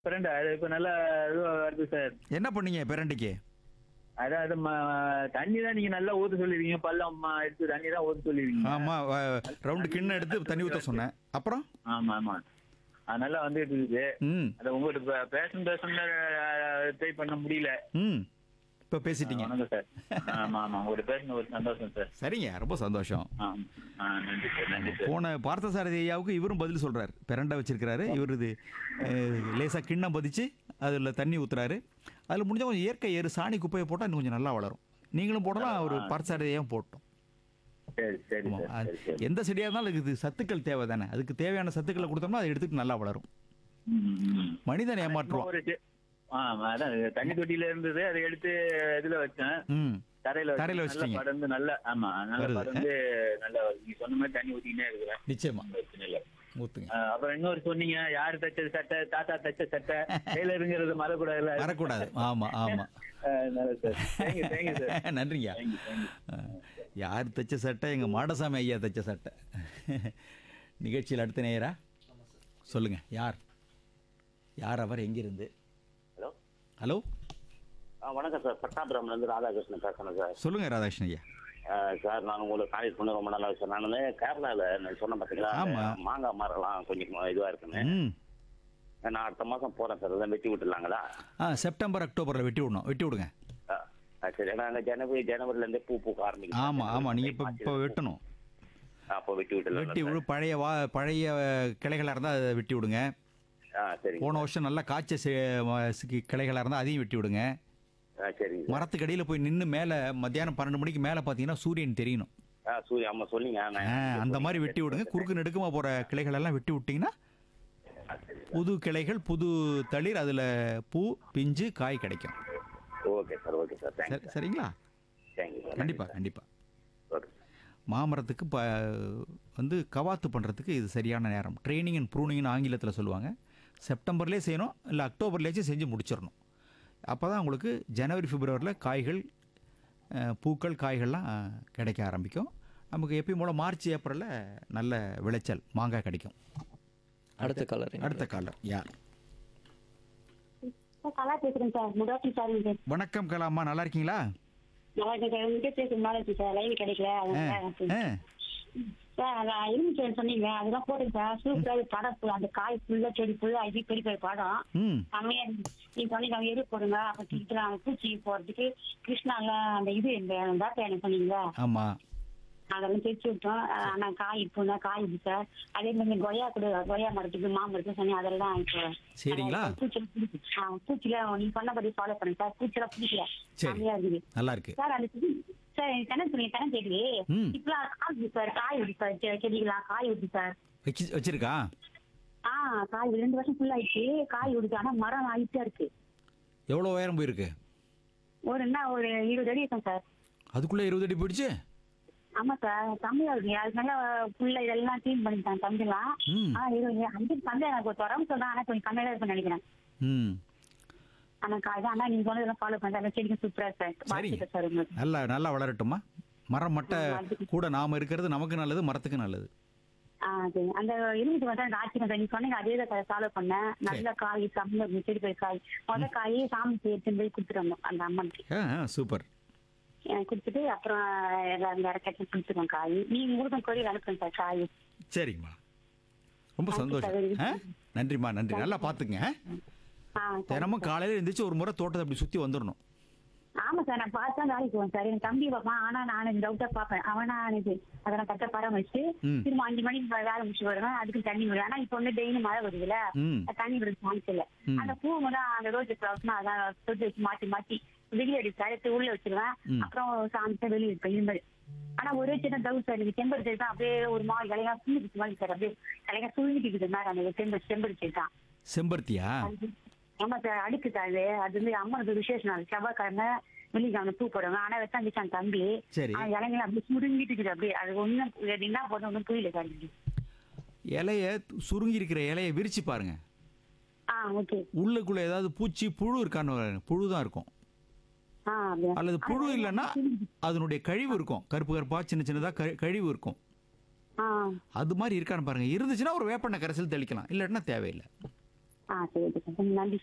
Friend அது இப்ப நல்லா இதுவா வருது சார் என்ன பண்ணீங்க பிரண்டைக்கு அதான் அது ம- தண்ணி தான் நீங்க நல்லா ஊத்த சொல்லிருக்கீங்க பள்ளம் ம- எடுத்து தண்ணி தான் ஊத்த சொல்லிருக்கீங்க ஆமா ரவுண்டு கிண்ணம் எடுத்து தண்ணி ஊத்த சொன்னேன் அப்புறம் ஆமா ஆமா அது நல்லா வந்துட்டு இருக்குது ம் அது உங்கள்கிட்ட பே- பேசணும் பேசணும் ட்ரை பண்ண முடியல ம் இப்போ பேசிட்டீங்க வணக்கம் சார் ஆமா ஆமா உங்கள்கிட்ட பேசணும் ஒரு சந்தோஷம் சார் சரிங்க ரொம்ப சந்தோஷம் ஆ ஆ, நன்றி சார் நன்றி சார் போன பார்த்தசாரதி ஐயாவுக்கு இவரும் பதில் சொல்றாரு பிரண்டை வச்சிருக்கிறாரு இவர் இது அஹ், லேசா கிண்ணம் பதிச்சு அதில் தண்ணி ஊத்துறாரு அதில் முடிஞ்ச கொஞ்சம் இயற்கை ஏறு சாணி குப்பையை போட்டால் இன்னும் கொஞ்சம் நல்லா வளரும் நீங்களும் போடலாம் ஒரு பார்த்தசாரதியும் போட்டோம் சரி சரி ஆமா. சார் அது சரி சரி எந்த செடியாக இருந்தாலும் அதுக்கு இது சத்துக்கள் தேவை தானே அதுக்கு தேவையான சத்துக்களை கொடுத்தோம்னா அதை எடுத்துட்டு நல்லா வளரும் ம், ம். மனிதன் ஏமாற்றுவான் ஒரு செ- ஆ அதான் தண்ணி தொட்டியில இருந்தது அதை எடுத்து இதுல வச்சேன் ம் தரையில வச்சு தரையில நல்லா வச்சிட்டீங்க. படர்ந்து நல்லா ஆமா நல்லா வருது. படர்ந்து நல்லா வருது. நீ சொன்ன மாதிரி தண்ணி ஊத்திக்கிட்டே இருக்கிறேன் நிச்சயமா பிரச்சனை இல்லை ஊத்துங்க ஆ, அப்புறம் இன்னொரு சொன்னீங்க யாரு தச்சது சட்டை தாத்தா தச்ச சட்டை டெய்லருங்கிறது மறக்கூடாதுல்ல வரக்கூடாது ஆமா ஆமா ஆ, நல்லது சார் தேங்க்யூ தேங்க்யூ சார் நன்றிங்க தேங்க்யூ தேங்க்யூ அஹ், யார் தைச்ச சட்டை எங்க மாடசாமி ஐயா தைச்ச சட்டை நிகழ்ச்சியில் அடுத்த நேயரா சொல்லுங்க யார் யார் அவர் எங்கிருந்து ஹலோ ஹலோ ஆ வணக்கம் சார் பட்டாபுரம்ல இருந்து ராதாகிருஷ்ணன் பேசுறேன் சார் சொல்லுங்க ராதாகிருஷ்ணன் ஐயா ஆ, சார் நான் உங்களுக்கு காலேஜ் பண்ண ரொம்ப நல்லா சார் நான் வந்து கேரளாவில் நான் சொன்னேன் பார்த்தீங்களா ஆமா. அந்த மாங்காய் மரம்லாம் கொஞ்சம் இதுவாக இருக்குன்னு ம் நான் அடுத்த மாதம் போகிறேன் சார் அதான் வெட்டி விட்டுலாங்களா ஆ செப்டம்பர் அக்டோபரில் வெட்டி விடணும் வெட்டி விடுங்க ஆ, ஆ, சரி ஏன்னா அங்கே ஜனவரி ஜனவரிலேருந்தே பூ பூக்க ஆரம்பிக்கும் ஆமா ஆமா நீங்க இப்போ இப்போ வெட்டணும் அப்போ வெட்டி விட்டுலாம் வெட்டி விடு பழைய வா பழைய கிளைகளாக இருந்தால் அதை வெட்டி விடுங்க ஆ சரிங்க போன வருஷம் நல்லா காய்ச்ச செ- கிளைகளாக இருந்தால் அதையும் வெட்டி விடுங்க ஆ சரிங்க சார் மரத்துக்கடியில் போய் நின்று மேலே மத்தியானம் பன்னெண்டு மணிக்கு மேலே பார்த்தீங்கன்னா சூரியன் தெரியணும் ஆ சூரிய அம்மா சொல்லிங்க நான் ஆ, அந்த மாதிரி வெட்டி விடுங்க குறுக்கு நெடுக்குமா போகிற கிளைகள் எல்லாம் வெட்டி விட்டிங்கன்னா ஆ, சரி புது கிளைகள் புது தளிர் அதில் பூ பிஞ்சு காய் கிடைக்கும் okay sir okay sir thank you சரி சரிங்களா தேங்க்யூ சார் கண்டிப்பாக கண்டிப்பாக ஓகே சார் மாமரத்துக்கு ப வந்து கவாத்து பண்ணுறதுக்கு இது சரியான நேரம் ட்ரைனிங் அண்ட் ப்ரூனிங்னு ஆங்கிலத்தில் சொல்லுவாங்க செப்டம்பர்லேயே செய்யணும் இல்லை அக்டோபர்லேயாச்சும் செஞ்சு முடிச்சிடணும் அப்போ தான் உங்களுக்கு ஜனவரி பிப்ரவரியில் காய்கள் அஹ், பூக்கள் காய்கள்லாம் அஹ், கிடைக்க ஆரம்பிக்கும் நமக்கு எப்பயும் போல் மார்ச் ஏப்ரலில் நல்ல விளைச்சல் மாங்காய் கிடைக்கும் அடுத்த கலர் அடுத்த காலம் யார் சார் கலா பேசுறேன் சார் முடாசி சார் இது வணக்கம் கலாமா நல்லா இருக்கீங்களா நல்லா இருக்கு சார் உங்ககிட்ட பேச நாளைக்கு சார் லைவ் கிடைக்கல ஆ, அதனால ஆ. சார் அதான் இரும்பு சார் சொன்னீங்க அதெல்லாம் போட்டுங்க சார் சூப்பரா படம் full- அந்த காய் ஃபுல்லா செடி ஃபுல்லா இது பெரிய பெரிய படம் ம் செம்மையா இருக்கு நீங்க சொன்னீங்க அவங்க எரு போடுங்க அப்ப திக்கலாம் பூச்சி போறதுக்கு கிருஷ்ணால அந்த இது இந்த வேட்டை எனக்கு சொன்னீங்களா ஆமாம் அதெல்லாம் தெரிச்சு விட்டோம் ஆ, ஆனா காய் இப்போ காய் இருக்கு சார் அதே மாதிரி கொய்யா கூட கொய்யா மரத்துக்கு மாமரத்துக்கு சொன்னீங்க அதெல்லாம் இப்போ சரிங்களா? பூச்சில ஆ, பூச்சில நீங்க சொன்னபடி ஃபாலோ பண்ணுங்க சார் பூச்சிலாம் பிடிக்கல சரி. செம்மையா இருக்குது நல்லா இருக்கு சார் அந்த செடி சார் கணக்கு பண்ணி கணக்கு கேட்டு ம். இப்பெல்லாம் காய் விடுது சார் காய் விடுது சார் செ- செடிகளாம் காய் விடுது சார் வச்சு வச்சிருக்கா ஆ காய் ரெண்டு வருஷம் ஃபுல் ஆயிடுச்சு காய் விடுது ஆனா மரம் ஆயிட்டா இருக்கு எவ்வளோ உயரம் போயிருக்கு ஒரு என்ன ஒரு இருபது அடி இருக்கும் சார் அதுக்குள்ளே இருபது அடி போயிடுச்சு ஆமா சார் கம்மியா இருக்கு அதனால ஃபுல்லா இதெல்லாம் க்ளீன் பண்ணிட்டாங்க தம்பிலாம் ம். ஆனா இருபது அஞ்சு தம்பி எனக்கு தொடர்ந்து சொல்றேன் ஆனா கொஞ்சம் கம்மியா தான் இருக்கும்னு நினைக்கிறேன் ம் ஆனா காய் தான் ஆனா நீங்க சொன்னதெல்லாம் ஃபாலோ பண்ணுறேன் அந்த செடிக்கும் சூப்பரா இருக்கு சார் சரிங்க வாழ்த்துக்கள் சார் உங்களுக்கு நல்லா நல்லா வளரட்டுமா மரம் மட்டை கூட நாம இருக்கிறது நமக்கு நல்லது மரத்துக்கு நல்லது ஆ சரி அந்த இருபது வந்து அந்த ஆட்சி நீங்க சொன்னீங்க அதே தான் ஃபாலோ பண்ணேன் நல்ல காய் கம்மியா இருக்கு செடி போய் காய் முத காய் சாமி எடுத்துட்டு போய் கொடுத்துருவோம் அந்த அம்மனுக்கு ஆ ஆ, சூப்பர் எனக்கு கொடுத்துட்டு அப்புறம் எல்லாம் வேற கட்டி கொடுத்துருவோம் காய் நீங்க உங்களுக்கு கொரியர் அனுப்புங்க சார் காய் சரிங்கம்மா ரொம்ப நன்றி சந்தோஷம் சகோதரி. ஆ நன்றிம்மா நன்றி நல்லா பார்த்துங்க ஆ சரி. தினமும் காலையில் எழுந்திரிச்சு ஒரு முறை தோட்டத்தை அப்படி சுற்றி வந்துடணும் ஆமா சார் நான் பார்த்தா வேலைக்கு போவேன் சார் என் தம்பி பார்ப்பான் ஆனா நான் டவுட்டா பார்ப்பேன் அவனா எனக்கு அதை நான் கரெக்டா பராமரிச்சு ம். திரும்ப அஞ்சு மணிக்கு வே- வேலை முடிச்சு வருவேன் அதுக்கு தண்ணி விடும் ஆனா இப்ப வந்து டெய்லி மழை வருதுல ம் தண்ணி விட சான்ஸ் இல்ல ம். அந்த பூ தான் அந்த ரோஜ் ஃபிளவர்ஸ் அதான் தொட்டு வச்சு மாத்தி மாத்தி வெளியே அடிச்சு எடுத்து உள்ள வச்சிருவேன் ம். அப்புறம் சாமிச்சா வெளியே இருப்பேன் இது மாதிரி ஆனா ஒரே சின்ன டவுட் சார் எனக்கு செம்பரு செடி தான் அப்படியே ஒரு மாதிரி இலையா சுழிச்சு மாதிரி சார் அப்படியே இலையா சுழிஞ்சிட்டு மாதிரி அந்த செம்பரு செம்பரு செடி தான் செம்பருத்தியா ஆமா சார் அடுக்கு தாழ்வு அது வந்து அம்மனுக்கு விசேஷம் நாள் செவ்வாய்க்கிழமை வெள்ளிக்கிழமை பூ போடுவாங்க ஆனா வச்சான் வச்சான் தம்பி சரி. ஆனா இலைங்க அப்படியே சுருங்கிட்டு இருக்குது அப்படியே அது ஒண்ணும் என்ன போதும் ஒன்றும் புரியல சார் எனக்கு. இலைய சுருங்கி இருக்கிற இலைய விரிச்சு பாருங்க ஆ ஓகே உள்ளுக்குள்ள ஏதாவது பூச்சி புழு இருக்கான்னு பாருங்க. புழு தான் இருக்கும் ஆ அப்படியா அல்லது புழு இல்லைன்னா அதனுடைய கழிவு இருக்கும் கருப்பு கருப்பா சின்ன சின்னதா கழி- கழிவு இருக்கும் ஆ அது மாதிரி இருக்கான்னு பாருங்க இருந்துச்சுன்னா ஒரு வேப்பெண்ணெய் கரைசல் தெளிக்கலாம் இல்லாட்டினா தேவையில்லை ஆ சரி ஓகே சார் நன்றி